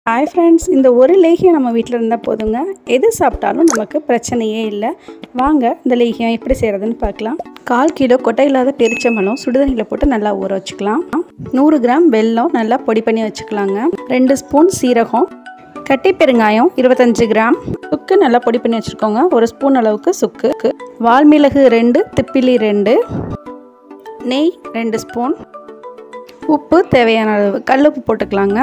hi friends இந்த ஒரு லேகியம் நம்ம வீட்டில் இருந்தால் போதுங்க எது சாப்பிட்டாலும் நமக்கு பிரச்சனையே இல்லை வாங்க இந்த லேகியம் எப்படி செய்கிறதுன்னு பார்க்கலாம் கால் கிலோ கொட்டை இல்லாத பெரிச்சம்பழம் சுடுதண்ணியில் போட்டு நல்லா ஊற வச்சுக்கலாம் நூறு கிராம் வெல்லம் நல்லா பொடி பண்ணி வச்சுக்கலாங்க ரெண்டு ஸ்பூன் சீரகம் கட்டி பெருங்காயம் இருபத்தஞ்சு கிராம் சுக்கு நல்லா பொடி பண்ணி வச்சுருக்கோங்க ஒரு ஸ்பூன் அளவுக்கு சுக்கு வால்மிளகு ரெண்டு திப்பிலி ரெண்டு நெய் ரெண்டு ஸ்பூன் உப்பு தேவையான அளவு கல்லுப்பு போட்டுக்கலாங்க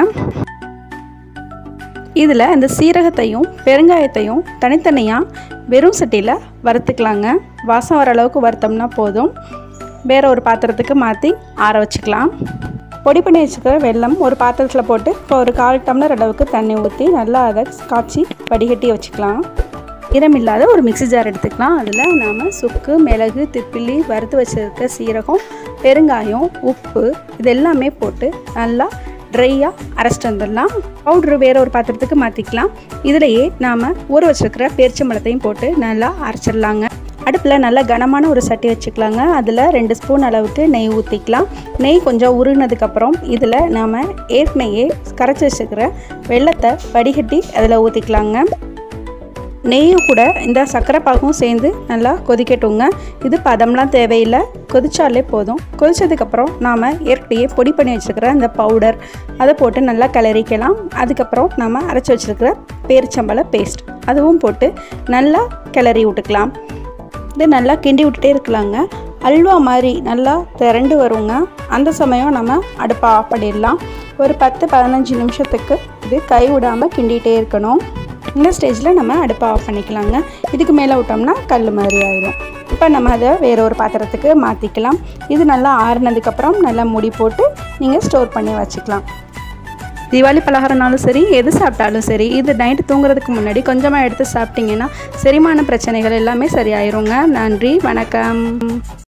இதில் இந்த சீரகத்தையும் பெருங்காயத்தையும் தனித்தனியாக வெறும் சட்டியில் வறுத்துக்கலாங்க வாசம் வர அளவுக்கு வறுத்தோம்னா போதும் வேறு ஒரு பாத்திரத்துக்கு மாற்றி ஆற வச்சுக்கலாம் பொடி பண்ணி வச்சுக்கிற வெல்லம் ஒரு பாத்திரத்தில் போட்டு இப்போ ஒரு கால் டம்ளர் அளவுக்கு தண்ணி ஊற்றி நல்லா அதை காய்ச்சி வடிகட்டி வச்சுக்கலாம் ஈரமில்லாத ஒரு மிக்சி ஜார் எடுத்துக்கலாம் அதில் நாம் சுக்கு மிளகு திப்பிலி வறுத்து வச்சுருக்க சீரகம் பெருங்காயம் உப்பு இது எல்லாமே போட்டு நல்லா ட்ரையாக அரைச்சிட்டு வந்துடலாம் பவுட்ரு வேறு ஒரு பாத்திரத்துக்கு மாற்றிக்கலாம் இதிலையே நாம் ஊற வச்சுருக்கிற பேரிச்சம்பழத்தையும் போட்டு நல்லா அரைச்சிடலாங்க அடுப்பில் நல்லா கனமான ஒரு சட்டி வச்சுக்கலாங்க அதில் ரெண்டு ஸ்பூன் அளவுக்கு நெய் ஊற்றிக்கலாம் நெய் கொஞ்சம் உருகினதுக்கப்புறம் இதில் நாம் ஏற்கனவே கரைச்சி வச்சுக்கிற வெள்ளத்தை வடிகட்டி அதில் ஊற்றிக்கலாங்க நெய்யும் கூட இந்த சர்க்கரை பாகும் சேர்ந்து நல்லா கொதிக்கட்டுங்க இது பதம்லாம் தேவையில்லை கொதிச்சாலே போதும் கொதிச்சதுக்கப்புறம் நாம் ஏற்கனவே பொடி பண்ணி வச்சுருக்கிற இந்த பவுடர் அதை போட்டு நல்லா கிளறிக்கலாம் அதுக்கப்புறம் நாம் அரைச்சி வச்சுருக்கிற பேரிச்சம்பழ பேஸ்ட் அதுவும் போட்டு நல்லா கிளறி விட்டுக்கலாம் இது நல்லா கிண்டி விட்டுட்டே இருக்கலாங்க அல்வா மாதிரி நல்லா திரண்டு வருங்க அந்த சமயம் நம்ம அடுப்பை ஆஃப் பண்ணிடலாம் ஒரு பத்து பதினஞ்சு நிமிஷத்துக்கு இது கை விடாமல் கிண்டிகிட்டே இருக்கணும் இந்த ஸ்டேஜில் நம்ம அடுப்பை ஆஃப் பண்ணிக்கலாங்க இதுக்கு மேலே விட்டோம்னா கல் மாதிரி ஆயிடும் இப்போ நம்ம அதை வேற ஒரு பாத்திரத்துக்கு மாற்றிக்கலாம் இது நல்லா ஆறுனதுக்கப்புறம் நல்லா முடி போட்டு நீங்கள் ஸ்டோர் பண்ணி வச்சுக்கலாம் தீபாவளி பலகாரம்னாலும் சரி எது சாப்பிட்டாலும் சரி இது நைட்டு தூங்குறதுக்கு முன்னாடி கொஞ்சமாக எடுத்து சாப்பிட்டிங்கன்னா செரிமான பிரச்சனைகள் எல்லாமே சரியாயிருங்க நன்றி வணக்கம்